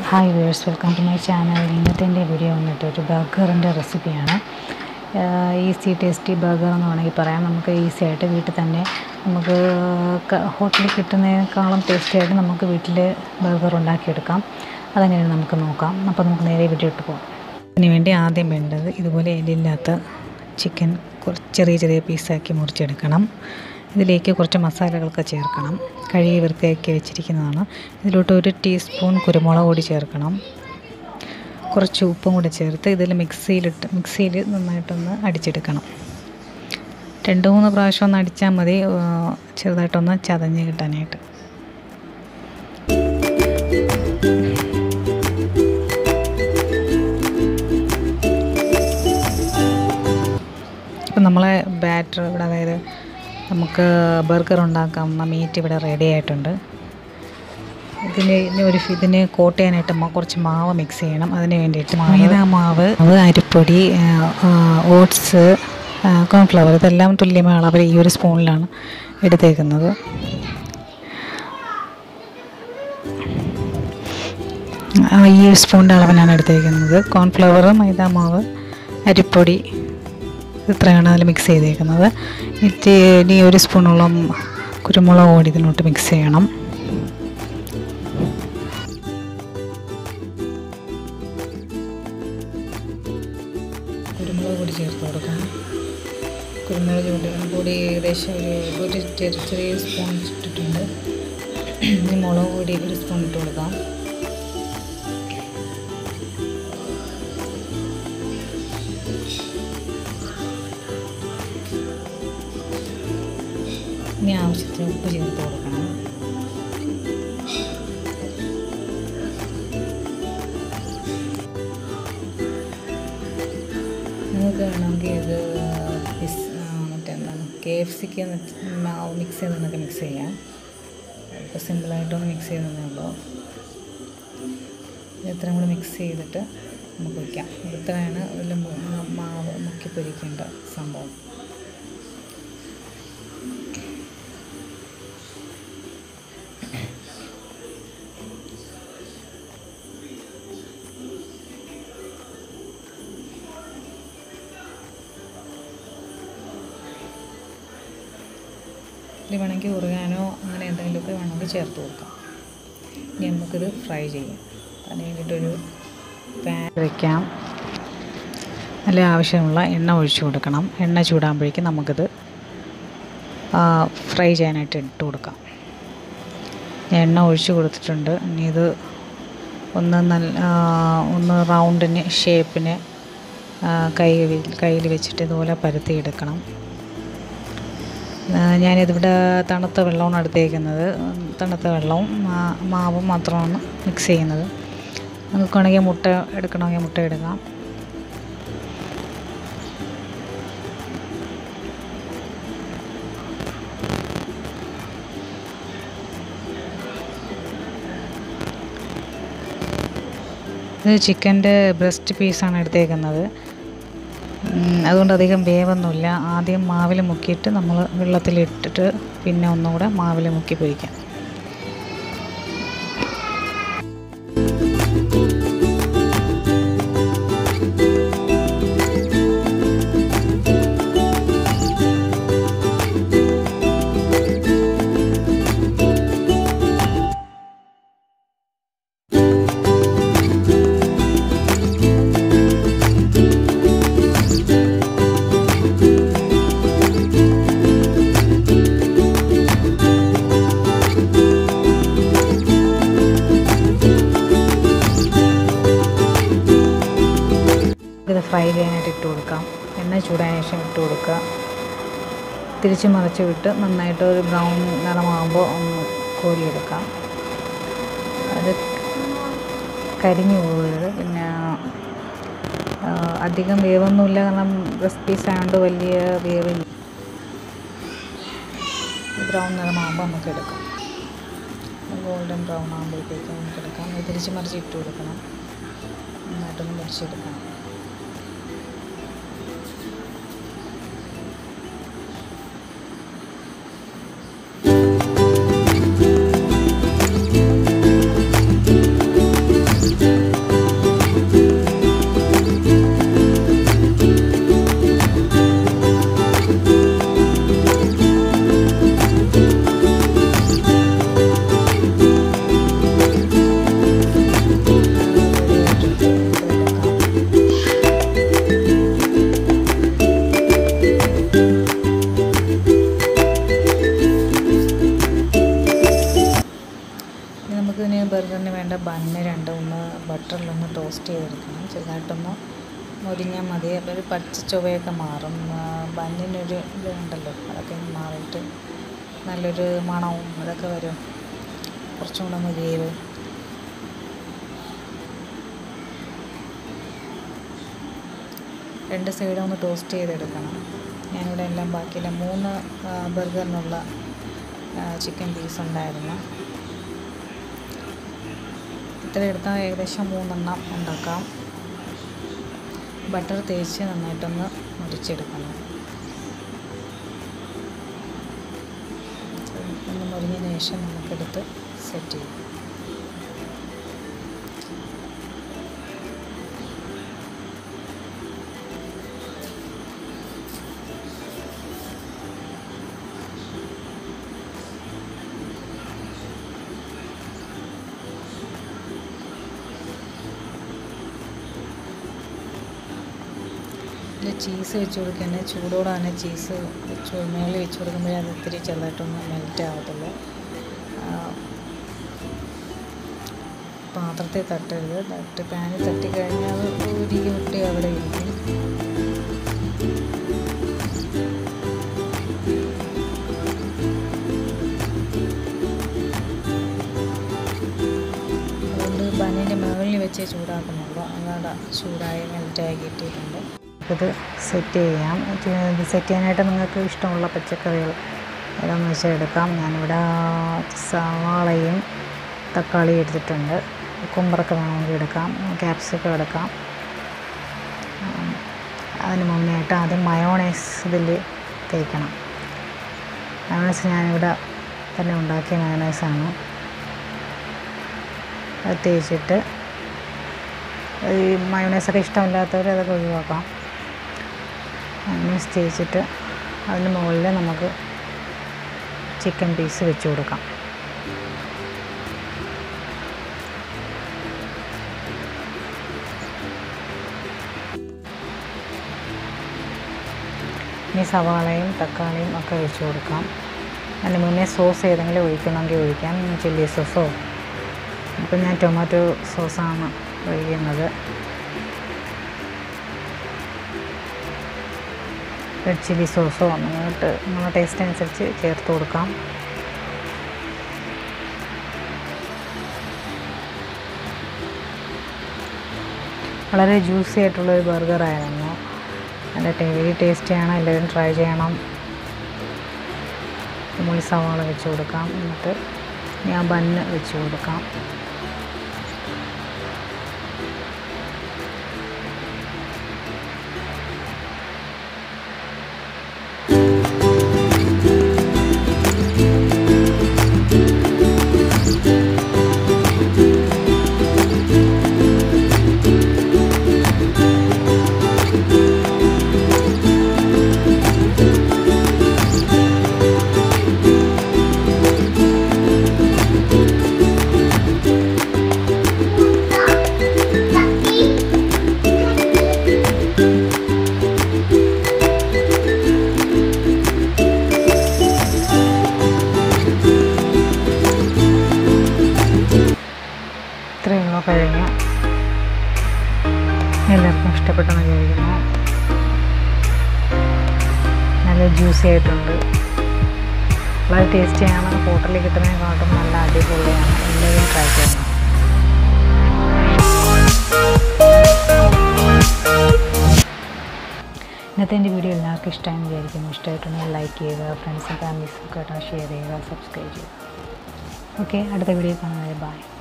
hi viewers welcome to my channel ഇന്നത്തെ എൻ്റെ video വന്നിട്ട് ഒരു ബർഗറിൻ്റെ റെസിപ്പിയാണ് ഈസി ടേസ്റ്റി ബർഗർ എന്ന് വേണമെങ്കിൽ പറയാം നമുക്ക് ഈസി ആയിട്ട് വീട്ടിൽ തന്നെ നമുക്ക് ക- ഹോട്ടലിൽ കിട്ടുന്നതിനേക്കാളും ടേസ്റ്റി ആയിട്ട് നമുക്ക് വീട്ടിൽ ബർഗർ ഉണ്ടാക്കിയെടുക്കാം അതെങ്ങനെയാണ് നമുക്ക് നോക്കാം അപ്പോൾ നമുക്ക് നേരെ വീഡിയോ ഇട്ട് പോകാം അതിന് വേണ്ടി ആദ്യം വേണ്ടത് ഇതുപോലെ എല്ലില്ലാത്ത ചിക്കൻ കുറച്ച് ചെറിയ ചെറിയ പീസാക്കി മുറിച്ചെടുക്കണം ഇതിലേക്ക് കുറച്ച് മസാലകളൊക്കെ ചേർക്കണം കഴുകി വൃത്തിയാക്കി വെച്ചിരിക്കുന്നതാണ് ഇതിലോട്ട് ഒരു ടീസ്പൂൺ കുരുമുളക് പൊടി ചേർക്കണം കുറച്ച് ഉപ്പും കൂടി ചേർത്ത് ഇതിൽ മിക്സിയിലിട്ട് മിക്സിയിൽ നന്നായിട്ടൊന്ന് അടിച്ചെടുക്കണം രണ്ട് മൂന്ന് പ്രാവശ്യം ഒന്ന് അടിച്ചാൽ മതി ആ, ചെറുതായിട്ടൊന്ന് ചതഞ്ഞ് കിട്ടാനായിട്ട് ഇപ്പം നമ്മളെ ബാറ്റർ ഇവിടെ അതായത് നമുക്ക് ബർഗർ ഉണ്ടാക്കാവുന്ന മീറ്റ് ഇവിടെ റെഡി ആയിട്ടുണ്ട് ഇതിന് ഇനി ഒരു ഇതിന് കോട്ട് ചെയ്യാനായിട്ട് മ- കുറച്ച് മാവ് മിക്സ് ചെയ്യണം അതിന് വേണ്ടിയിട്ട് മൈദ മാവ് അത് അരിപ്പൊടി ഓട്സ് കോൺഫ്ലവർ ഇതെല്ലാം തുല്യമായ അളവിൽ ഈ ഒരു സ്പൂണിലാണ് എടുത്തേക്കുന്നത് ആ, ഈ ഒരു സ്പൂണിൻ്റെ അളവിനാണ് എടുത്തേക്കുന്നത് കോൺഫ്ലവർ മൈദ മാവ് അരിപ്പൊടി ഇത്രയാണ് അതിൽ മിക്സ് ചെയ്തേക്കുന്നത് എന്നിട്ട് ഇനി ഒരു സ്പൂണോളം കുരുമുളക് പൊടി ഇതിനോട്ട് മിക്സ് ചെയ്യണം കുരുമുളക് പൊടി ചേർത്ത് കൊടുക്കണം കുരുമുളക് പൊടി പൊടി ഏകദേശം ഒരു ഒരു ചെറിയ ചെറിയ സ്പൂൺ ഇട്ടിട്ടുണ്ട് ഇനി മുളക് പൊടി ഒരു സ്പൂൺ ഇട്ട് കൊടുക്കാം ഇനി ആവശ്യത്തിന് ഉപ്പ് ചേർത്ത് കൊടുക്കണം നിങ്ങൾക്ക് വേണമെങ്കിൽ ഇത് പിസ് മറ്റെന്താണ് കെ എഫ് സിക്ക് മാവ് മിക്സ് ചെയ്തെന്നൊക്കെ മിക്സ് ചെയ്യാം ഇപ്പോൾ സിമ്പിളായിട്ടൊന്ന് മിക്സ് ചെയ്തതേ ഉള്ളൂ ഇത് ഇത്രയും കൂടെ മിക്സ് ചെയ്തിട്ട് നമുക്ക് വയ്ക്കാം ഇത്രയാണ് ഇതിൽ മാവ് മുക്കി പൊരിക്കേണ്ട സംഭവം ഇതിൽ വേണമെങ്കിൽ ഉറുകാനോ അങ്ങനെ എന്തെങ്കിലുമൊക്കെ വേണമെങ്കിൽ ചേർത്ത് കൊടുക്കാം ഇനി നമുക്കിത് ഫ്രൈ ചെയ്യാം അതിന് വേണ്ടിയിട്ടൊരു പാൻ വയ്ക്കാം നല്ല ആവശ്യമുള്ള എണ്ണ ഒഴിച്ചു കൊടുക്കണം എണ്ണ ചൂടാകുമ്പോഴേക്കും നമുക്കിത് ആ, ഫ്രൈ ചെയ്യാനായിട്ട് ഇട്ട് കൊടുക്കാം ഞാൻ എണ്ണ ഒഴിച്ചു കൊടുത്തിട്ടുണ്ട് ഇനി ഇത് ഒന്ന് നല്ല ആ, ഒന്ന് റൗണ്ടിന് ഷേപ്പിന് കൈ കയ്യിൽ വെച്ചിട്ട് ഇതുപോലെ പരത്തിയെടുക്കണം ആ, ഞാനിതിവിടെ തണുത്ത വെള്ളമാണ് എടുത്തേക്കുന്നത് തണുത്ത വെള്ളവും മാ- മാവും മാത്രമാണ് മിക്സ് ചെയ്യുന്നത് നിങ്ങൾക്ക് വേണമെങ്കിൽ മുട്ട എടുക്കണമെങ്കിൽ മുട്ട എടുക്കാം ഇത് ചിക്കൻ്റെ ബ്രസ്റ്റ് പീസാണ് എടുത്തേക്കുന്നത് ഉം, അതുകൊണ്ട് അധികം വേവൊന്നുമില്ല ആദ്യം മാവിൽ മുക്കിയിട്ട് നമ്മൾ വെള്ളത്തിലിട്ടിട്ട് പിന്നെ ഒന്നുകൂടെ മാവിൽ മുക്കി പൊരിക്കാം ഇത് ഫ്രൈ ചെയ്യാനായിട്ട് ഇട്ട് കൊടുക്കാം എണ്ണ ചൂടായ ശേഷം ഇട്ട് കൊടുക്കുക തിരിച്ച് മറിച്ച് വിട്ട് നന്നായിട്ട് ഒരു ബ്രൗൺ നിറമാകുമ്പോൾ ഒന്ന് കോരിയെടുക്കാം അത് കരിഞ്ഞു പോകരുത് പിന്നെ ആ, അധികം വേവൊന്നുമില്ല കാരണം ബ്രസ്റ്റ് പീസ് ആയതുകൊണ്ട് വലിയ വേവില്ല ബ്രൗൺ നിറമാകുമ്പോൾ നമുക്ക് എടുക്കാം ഗോൾഡൻ ബ്രൗൺ ആകുമ്പോഴത്തേക്കും നമുക്ക് എടുക്കാം ഇത് തിരിച്ച് മറിച്ച് ഇട്ട് കൊടുക്കണം നന്നായിട്ടൊന്ന് മുറിച്ചെടുക്കണം Thank ബർഗറിന് വേണ്ട ബണ്ണ് രണ്ട് ഒന്ന് ബട്ടറിലൊന്ന് ടോസ്റ്റ് ചെയ്തെടുക്കണം ചെറുതായിട്ടൊന്ന് മുരിഞ്ഞാൽ മതി അപ്പോൾ ഒരു പച്ച ചുവയൊക്കെ മാറും ആ, ബണ്ണിനൊരു ഇത് ഉണ്ടല്ലോ അതൊക്കെ ഒന്ന് മാറിയിട്ട് നല്ലൊരു മണവും അതൊക്കെ വരും കുറച്ചും കൂടെ ഒന്ന് വേവ് രണ്ട് സൈഡും ഒന്ന് ടോസ്റ്റ് ചെയ്തെടുക്കണം ഞാനിവിടെ എല്ലാം ബാക്കിയില്ല മൂന്ന് ആ, ബർഗറിനുള്ള ചിക്കൻ പീസ് ഉണ്ടായിരുന്നു ഇത്ര എടുത്താൽ ഏകദേശം മൂന്നെണ്ണം ഉണ്ടാക്കാം ബട്ടർ തേച്ച് നന്നായിട്ടൊന്ന് മുരിച്ചെടുക്കണം ഒന്ന് മുരിഞ്ഞതിന് ശേഷം നമുക്കെടുത്ത് സെറ്റ് ചെയ്യാം ഇതിൽ ചീസ് വെച്ച് കൊടുക്കുന്നത് ചൂടോടെ തന്നെ ചീസ് വെച്ച് മേളിൽ വെച്ച് കൊടുക്കുമ്പോഴേ അത് ഇത്തിരി ചെറുതായിട്ടൊന്ന് മെൽറ്റ് ആവത്തുള്ളൂ ആ, പാത്രത്തിൽ തട്ടരുത് തട്ട് പാനിൽ തട്ടിക്കഴിഞ്ഞാൽ അത് ഉരുകി വിട്ടി അവിടെ ഇരിക്കും അതുകൊണ്ട് ബന്നിൻ്റെ മുകളിൽ വെച്ചേ ചൂടാക്കുന്നുള്ളൂ അല്ലാതെ ചൂടായി മെൽറ്റായി കിട്ടിയിട്ടുണ്ട് ഇത് സെറ്റ് ചെയ്യാം ഇത് സെറ്റ് ചെയ്യാനായിട്ട് നിങ്ങൾക്ക് ഇഷ്ടമുള്ള പച്ചക്കറികൾ ഏതാണെന്ന് വെച്ചാൽ എടുക്കാം ഞാനിവിടെ സവാളയും തക്കാളിയും എടുത്തിട്ടുണ്ട് കുമ്പറൊക്കെ വേണമെങ്കിൽ എടുക്കാം ക്യാപ്സിക്കം എടുക്കാം ഉം, അതിന് മുന്നേ ആയിട്ട് ആദ്യം മയോണൈസ് ഇതിൽ തേക്കണം മയോണൈസ് ഞാനിവിടെ തന്നെ ഉണ്ടാക്കിയ മയോണൈസാണ് അത് തേച്ചിട്ട് ഈ മയോണൈസൊക്കെ ഇഷ്ടമില്ലാത്തവർ അതൊക്കെ ഒഴിവാക്കാം മയോണൈസ് തേച്ചിട്ട് അതിന് മുകളിൽ നമുക്ക് ചിക്കൻ പീസ് വെച്ച് കൊടുക്കാം ഇനി സവാളയും തക്കാളിയും ഒക്കെ വെച്ച് കൊടുക്കാം അതിന് മുന്നേ സോസ് ഏതെങ്കിലും ഒഴിക്കണമെങ്കിൽ ഒഴിക്കാം ചില്ലി സോസോ ഇപ്പം ഞാൻ ടൊമാറ്റോ സോസാണ് ഒഴിക്കുന്നത് റെഡ് ചില്ലി സോസോ അങ്ങോട്ട് നമ്മുടെ ടേസ്റ്റ് അനുസരിച്ച് ചേർത്ത് കൊടുക്കാം വളരെ ജ്യൂസി ആയിട്ടുള്ളൊരു ബർഗറായിരുന്നു നല്ല വെരി ടേസ്റ്റിയാണ് എല്ലാവരും ട്രൈ ചെയ്യണം നമ്മൾ സവാള വെച്ച് കൊടുക്കാം എന്നിട്ട് ഞാൻ ബണ്ണ് വെച്ച് കൊടുക്കാം ഇത്രയുള്ള കഴിഞ്ഞു എല്ലാവർക്കും ഇഷ്ടപ്പെട്ടെന്ന് വിചാരിക്കുന്നു നല്ല ജ്യൂസി ആയിട്ടുണ്ട് വളരെ ടേസ്റ്റിയാണ് ഹോട്ടലിൽ കിട്ടുന്നതിനെക്കാട്ടും നല്ല അടിപൊളിയാണ് എല്ലാവരും ട്രൈ ചെയ്യണം ഇന്നത്തെ എൻ്റെ വീഡിയോ എല്ലാവർക്കും ഇഷ്ടമായെന്ന് വിചാരിക്കുന്നു ഇഷ്ടമായിട്ടുണ്ടെങ്കിൽ ലൈക്ക് ചെയ്യുക ഫ്രണ്ട്സും ഫാമിലീസും ഒക്കെ ഷെയർ ചെയ്യുക സബ്സ്ക്രൈബ് ചെയ്യുക ഓക്കെ അടുത്ത വീഡിയോ കാണുന്നത് ബൈ